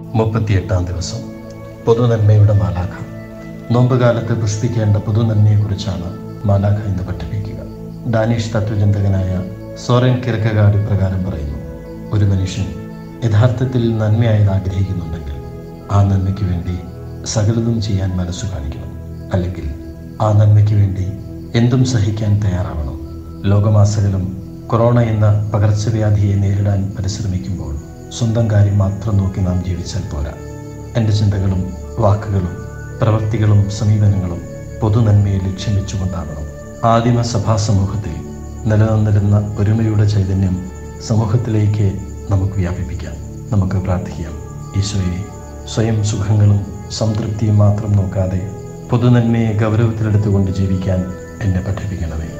മുപ്പത്തിയെട്ടാം ദിവസം പൊതുനന്മയുടെ മാലാഖ നോമ്പുകാലത്ത് പുഷ്പിക്കേണ്ട പൊതുനന്മയെക്കുറിച്ചാണ് മാലാഖ ഇന്ന് പഠിപ്പിക്കുക ഡാനിഷ് തത്വചിന്തകനായ സോറൻ കിർക്കഗാഡ് ഇപ്രകാരം പറയുന്നു ഒരു മനുഷ്യൻ യഥാർത്ഥത്തിൽ നന്മയായത് ആഗ്രഹിക്കുന്നുണ്ടെങ്കിൽ ആ നന്മയ്ക്ക് വേണ്ടി സകലതും ചെയ്യാൻ മനസ്സു കാണിക്കണം അല്ലെങ്കിൽ ആ നന്മയ്ക്ക് വേണ്ടി എന്തും സഹിക്കാൻ തയ്യാറാവണം ലോകമാസകലം കൊറോണ എന്ന പകർച്ചവ്യാധിയെ നേരിടാൻ പരിശ്രമിക്കുമ്പോൾ സ്വന്തം കാര്യം മാത്രം നോക്കി നാം ജീവിച്ചാൽ പോരാ എൻ്റെ ചിന്തകളും വാക്കുകളും പ്രവൃത്തികളും സമീപനങ്ങളും പൊതുനന്മയെ ലക്ഷ്യം വെച്ചുകൊണ്ടാകണം ആദിമ സഭാ സമൂഹത്തിൽ നിലനിന്നിരുന്ന ഒരുമയുടെ ചൈതന്യം സമൂഹത്തിലേക്ക് നമുക്ക് വ്യാപിപ്പിക്കാം നമുക്ക് പ്രാർത്ഥിക്കാം ഈശോയെ സ്വയം സുഖങ്ങളും സംതൃപ്തിയും മാത്രം നോക്കാതെ പൊതുനന്മയെ ഗൗരവത്തിലെടുത്തുകൊണ്ട് ജീവിക്കാൻ എന്നെ പഠിപ്പിക്കണമേ